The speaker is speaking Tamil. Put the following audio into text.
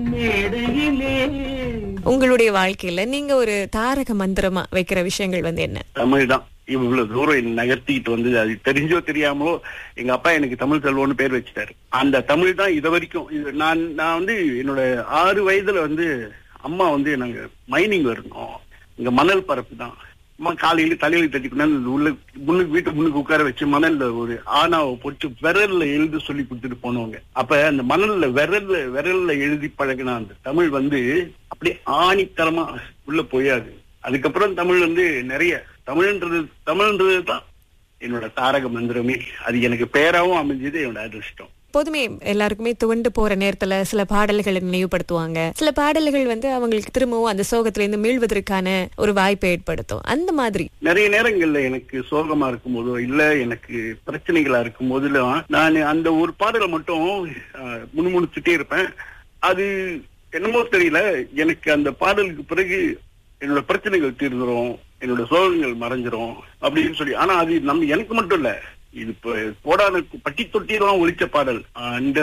மேடையிலே உங்களுடைய வாழ்க்கையில நீங்க ஒரு தாரக மந்திரமா வைக்கிற விஷயங்கள் வந்து என்ன தமிழ் தான் இவ்வளவு தூரம் என்னை நகர்த்திட்டு வந்து அது தெரிஞ்சோ தெரியாமலோ எங்க அப்பா எனக்கு தமிழ் செல்வம்னு பேர் வச்சுட்டாரு அந்த தமிழ் தான் இது வரைக்கும் இது நான் நான் வந்து என்னோட ஆறு வயதுல வந்து அம்மா வந்து நாங்க மைனிங் இருந்தோம் இங்க மணல் பரப்பு தான் அம்மா காலையில தலையில தட்டிக்கணும் உள்ள முன்னுக்கு வீட்டு முன்னுக்கு உட்கார வச்சு மணல்ல ஒரு ஆனாவை போட்டு விரல்ல எழுத சொல்லி கொடுத்துட்டு போனவங்க அப்ப அந்த மணல்ல விரல்ல விரல்ல எழுதி பழகின அந்த தமிழ் வந்து அப்படியே ஆணித்தரமா உள்ள போயாது அதுக்கப்புறம் தமிழ் வந்து நிறைய தமிழ்ன்றது தமிழ்ன்றது தான் என்னோட தாரக மந்திரமே அது எனக்கு பேராவும் அமைஞ்சது என்னோட அதிர்ஷ்டம் எப்போதுமே எல்லாருக்குமே துவண்டு போற நேரத்துல சில பாடல்களை நினைவுபடுத்துவாங்க சில பாடல்கள் வந்து அவங்களுக்கு திரும்பவும் அந்த சோகத்துல இருந்து மீள்வதற்கான ஒரு வாய்ப்பை ஏற்படுத்தும் அந்த மாதிரி நிறைய நேரங்கள்ல எனக்கு சோகமா இருக்கும்போதோ இல்ல எனக்கு பிரச்சனைகளா இருக்கும் போதெல்லாம் நான் அந்த ஒரு பாடலை மட்டும் ஆஹ், முணுமுணுத்துட்டே இருப்பேன் அது என்னமோ தெரியல எனக்கு அந்த பாடலுக்கு பிறகு என்னோட பிரச்சனைகள் தீர்ந்துரும் என்னோட சோகங்கள் மறைஞ்சிரும் அப்படின்னு சொல்லி ஆனா அது நம்ம எனக்கு மட்டும் இல்ல இது இப்ப கோடான பட்டி தொட்டியெல்லாம் ஒழிச்ச பாடல் அந்த